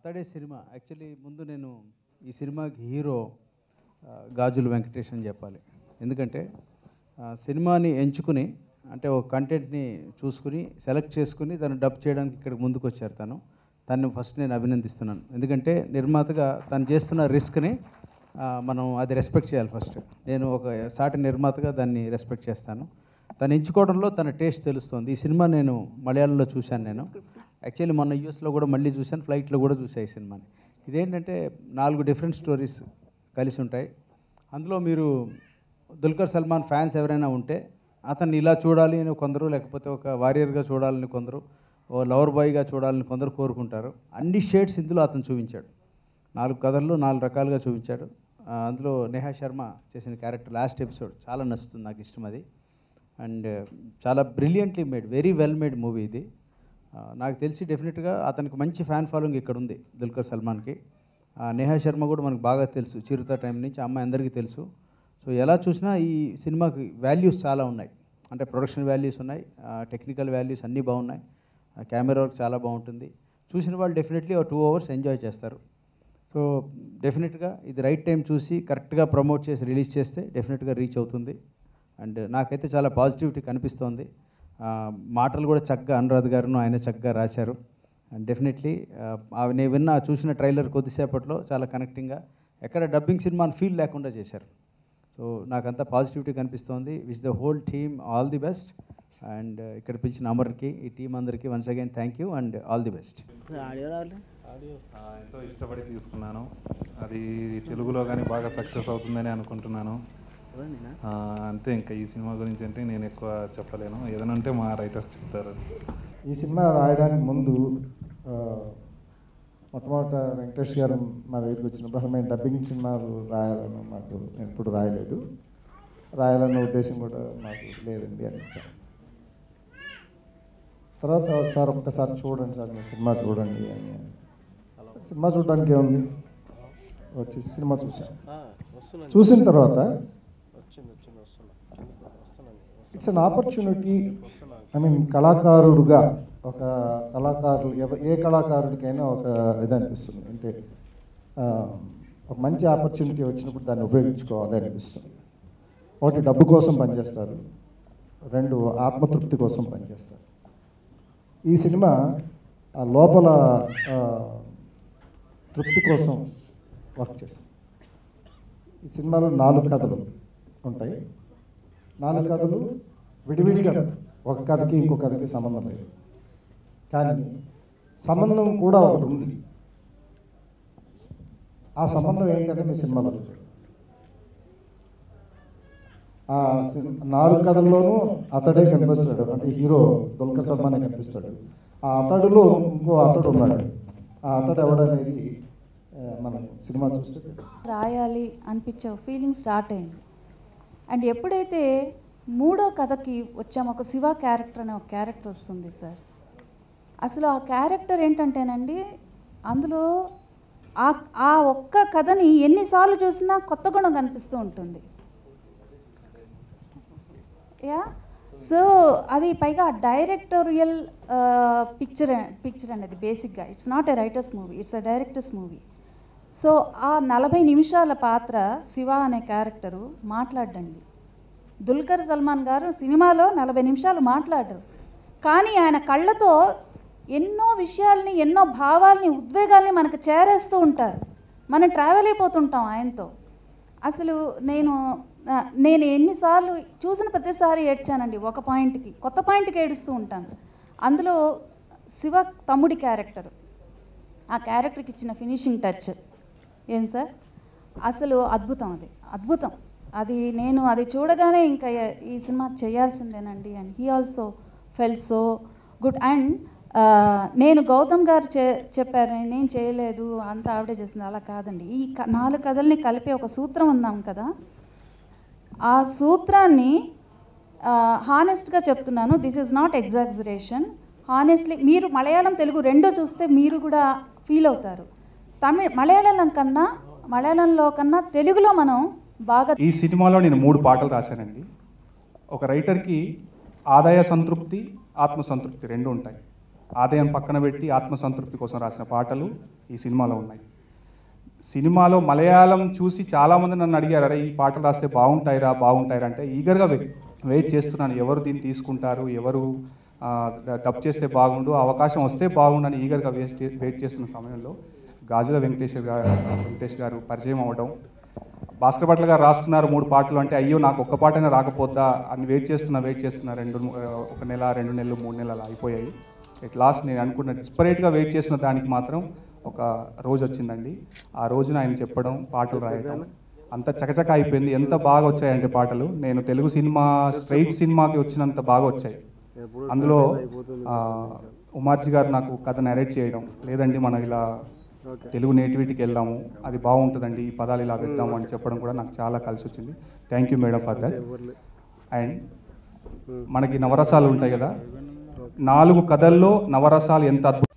అతడే cinema actually ముందు నేను ఈ సినిమాకి హీరో ఆ, గాజుల వెంకటేష్ అని చెప్పాలి ఎందుకంటే ఆ, సినిమాని ఎంచుకుని అంటే ఒక కంటెంట్ని చూసుకుని సెలెక్ట్ చేసుకుని తను డబ్ చేయడానికి ఇక్కడికి ముందుకు వచ్చారు తను తను ఫస్ట్ నేను అభినందిస్తున్నాను ఎందుకంటే నిర్మాతగా తను చేస్తున్న రిస్క్ని ఆ, మనం అది రెస్పెక్ట్ చేయాలి ఫస్ట్ నేను ఒక సాటి నిర్మాతగా దాన్ని రెస్పెక్ట్ చేస్తాను తను ఎంచుకోవడంలో తన టేస్ట్ తెలుస్తుంది ఈ సినిమా నేను మలయాళంలో చూశాను నేను యాక్చువల్లీ మొన్న యూఎస్లో కూడా మళ్ళీ చూశాను ఫ్లైట్లో కూడా చూసాను ఈ సినిమాని ఇదేంటంటే నాలుగు డిఫరెంట్ స్టోరీస్ కలిసి ఉంటాయి అందులో మీరు దుల్కర్ సల్మాన్ ఫ్యాన్స్ ఎవరైనా ఉంటే అతన్ని ఇలా చూడాలి అని కొందరు లేకపోతే ఒక వారియర్గా చూడాలని కొందరు ఓ లవర్ బాయ్గా చూడాలని కొందరు కోరుకుంటారు అన్ని షేడ్స్ ఇందులో అతను చూపించాడు నాలుగు కథల్లో నాలుగు రకాలుగా చూపించాడు ఆ, అందులో నేహా శర్మ చేసిన క్యారెక్టర్ లాస్ట్ ఎపిసోడ్ చాలా నచ్చుతుంది నాకు ఇష్టం అది అండ్ చాలా brilliantly made very well made movie ఇది ఆ, నాకు తెలిసి డెఫినెట్గా అతనికి మంచి ఫ్యాన్ ఫాలోయింగ్ ఇక్కడ ఉంది దుల్కర్ సల్మాన్కి ఆ, నేహా శర్మ కూడా మనకు బాగా తెలుసు చిరుత టైం నుంచి అమ్మాయి అందరికీ తెలుసు సో ఎలా చూసినా ఈ సినిమాకి వాల్యూస్ చాలా ఉన్నాయి అంటే ప్రొడక్షన్ వాల్యూస్ ఉన్నాయి టెక్నికల్ వాల్యూస్ అన్నీ బాగున్నాయి కెమెరా వర్క్ చాలా బాగుంటుంది చూసిన వాళ్ళు డెఫినెట్లీ ఒక టూ అవర్స్ ఎంజాయ్ చేస్తారు సో డెఫినెట్గా ఇది రైట్ టైం చూసి కరెక్ట్గా ప్రమోట్ చేసి రిలీజ్ చేస్తే డెఫినెట్గా రీచ్ అవుతుంది అండ్ నాకైతే చాలా పాజిటివిటీ కనిపిస్తోంది ఆ, మాటలు కూడా చక్కగా అనురాధ్ గారును ఆయన చక్కగా రాశారు అండ్ డెఫినెట్లీ నేను విన్న చూసిన ట్రైలర్ కొద్దిసేపట్లో చాలా కనెక్టింగ్గా ఎక్కడ డబ్బింగ్ సినిమాని ఫీల్ లేకుండా చేశారు సో నాకంతా పాజిటివిటీ కనిపిస్తోంది which the whole team all the best and ఇక్కడ పిలిచిన అమర్కి ఈ టీం అందరికీ once again thank you and all the best audio రావాలి ఆ, ఎంతో ఇష్టపడి తీసుకున్నాను అది తెలుగులో కానీ బాగా సక్సెస్ అవుతుందని అనుకుంటున్నాను ఎవరినేనా ఆ, అంతే ఇంకా ఈ సినిమా గురించి అంటే నేను ఎక్కువ చెప్పలేను ఏదైనా ఉంటే మా రైటర్స్ చెప్తారు ఈ సినిమా రాయడానికి ముందు ఆ, మొట్టమొదట వెంకటేష్ గారు మా దగ్గరికి వచ్చినప్పుడు అసలు మేము డబ్బింగ్ సినిమాలు రాయాలని మాకు నేను ఎప్పుడు రాయలేదు రాయాలన్న ఉద్దేశం కూడా మాకు లేదండి అని చెప్పాను. తర్వాత సార్ ఒక్కసారి చూడండి సార్ మీరు సినిమా చూడండి అని సినిమా చూడడానికి ఏముంది వచ్చి సినిమా చూసాం వస్తున్నాను చూసిన తర్వాత వచ్చింది వచ్చింది వస్తున్నా వస్తున్నాను it's an opportunity I mean కళాకారుడుగా ఒక కళాకారులు ఎవ ఏ కళాకారుడికైనా ఒక ఇది అనిపిస్తుంది అంటే ఆ, ఒక మంచి ఆపర్చునిటీ వచ్చినప్పుడు దాన్ని ఉపయోగించుకోవాలి అనిపిస్తుంది ఒకటి డబ్బు కోసం పనిచేస్తారు రెండు ఆత్మతృప్తి కోసం పనిచేస్తారు ఈ సినిమా ఆ లోపల ఆ, తృప్తి కోసం వర్క్ చేస్తుంది ఈ సినిమాలో నాలుగు కథలు ఉంటాయి నాలుగు కథలు విడివిడిగా ఒక కథకి ఇంకో కథకి సంబంధం లేదు కానీ సంబంధం కూడా ఒకటి ఉంది ఆ సంబంధం ఏంటంటే మీ సినిమాలో చూడండి. ఆ సిన్- నాలుగు కథల్లోనూ అతడే కనిపిస్తాడు అంటే హీరో దుల్కర్ సల్మానే కనిపిస్తాడు ఆ అతడులో ఇంకో అతడు ఉన్నాడు ఆ అతడు ఎవడనేది ఆ, మనం సినిమా చూస్తే తెలుసు రాయాలి అనిపించే ఫీలింగ్ స్టార్ట్ అయింది అండ్ ఎప్పుడైతే మూడో కథకి వచ్చాము ఒక శివ క్యారెక్టర్ అనే ఒక క్యారెక్టర్ వస్తుంది సార్ అసలు ఆ క్యారెక్టర్ ఏంటంటేనండి అందులో ఆ ఆ ఒక్క కథని ఎన్నిసార్లు చూసినా కొత్త గుణం కనిపిస్తూ ఉంటుంది యా సో అది పైగా డైరెక్టోరియల్ పిక్చర్ పిక్చర్ అనేది బేసిక్గా it's not a writer's movie it's a director's movie so ఆ నలభై నిమిషాల పాత్ర శివ అనే క్యారెక్టరు మాట్లాడండి దుల్కర్ సల్మాన్ గారు సినిమాలో నలభై నిమిషాలు మాట్లాడరు కానీ ఆయన కళ్ళతో ఎన్నో విషయాల్ని ఎన్నో భావాల్ని ఉద్వేగాల్ని మనకు చేరేస్తూ ఉంటారు మనం ట్రావెల్ అయిపోతుంటాం ఆయనతో అసలు నేను ఆ, నేను ఎన్నిసార్లు చూసిన ప్రతిసారి ఏడ్చానండి ఒక పాయింట్కి కొత్త పాయింట్కి ఏడుస్తూ ఉంటాను అందులో శివ తమ్ముడి క్యారెక్టర్ ఆ క్యారెక్టర్కి ఇచ్చిన ఫినిషింగ్ టచ్ ఏం సార్ అసలు అద్భుతం అది అద్భుతం అది నేను అది చూడగానే ఇంకా ఎ- ఈ సినిమా చేయాల్సిందేనండి and he also fell so good and నేను గౌతమ్ గారు చె చెప్పారు నేను చేయలేదు అంతా ఆవిడే చేసింది అలా కాదండి ఈ క- నాలుగు కథల్ని కలిపి ఒక సూత్రం ఉందాం కదా ఆ సూత్రాన్ని హానెస్ట్గా చెప్తున్నాను this is not exaggeration honestly మీరు మలయాళం తెలుగు రెండో చూస్తే మీరు కూడా ఫీల్ అవుతారు తమిళ మలయాళం కన్నా మలయాళంలో కన్నా తెలుగులో మనం బాగా ఈ సినిమాలో నేను మూడు పాటలు రాశానండి ఒక రైటర్కి ఆదాయ సంతృప్తి ఆత్మ సంతృప్తి రెండు ఉంటాయి ఆదాయం పక్కన పెట్టి ఆత్మసంతృప్తి కోసం రాసిన పాటలు ఈ సినిమాలో ఉన్నాయి సినిమాలో మలయాళం చూసి చాలామంది నన్ను అడిగారు అరే ఈ పాటలు రాస్తే బాగుంటాయిరా బాగుంటాయిరా అంటే ఈగర్గా వెయిట్ చేస్తున్నాను ఎవరు దీన్ని తీసుకుంటారు ఎవరు ఆ, డబ్ చేస్తే బాగుండు అవకాశం వస్తే బాగుండని ఈగర్గా వేస్ట్ వెయిట్ చేస్తున్న సమయంలో గాజుల వెంకటేశ్వర గారు వెంకటేష్ గారు పరిచయం అవ్వడం భాస్కర్ భట్ల గారు రాస్తున్నారు మూడు పాటలు అంటే అయ్యో నాకు ఒక్క పాటనే రాకపోద్దా అని వెయిట్ చేస్తున్నా వెయిట్ చేస్తున్నా రెండు ఆ, ఒక నెల రెండు నెలలు మూడు నెలలు అలా అయిపోయాయి ఎట్ లాస్ట్ నేను అనుకున్న డిస్పరేట్గా వెయిట్ చేసిన దానికి మాత్రం ఒక రోజు వచ్చిందండి ఆ రోజున ఆయన చెప్పడం పాటలు రాయడం అంత చకచక అయిపోయింది ఎంత బాగా వచ్చాయంటే పాటలు నేను తెలుగు సినిమా స్ట్రైట్ సినిమాకి వచ్చినంత బాగా వచ్చాయి అందులో ఆ, ఉమార్జీ గారు నాకు కథ నరేట్ చేయడం లేదండి మనం ఇలా తెలుగు నేటివిటీకి వెళ్దాము అది బాగుంటుందండి ఈ పదాలు ఇలా వెళ్దాము అని చెప్పడం కూడా నాకు చాలా కలిసి వచ్చింది thank you madam for that and మనకి నవరసాలు ఉంటాయి కదా నాలుగు కథల్లో నవరసాలు ఎంత అద్భుతం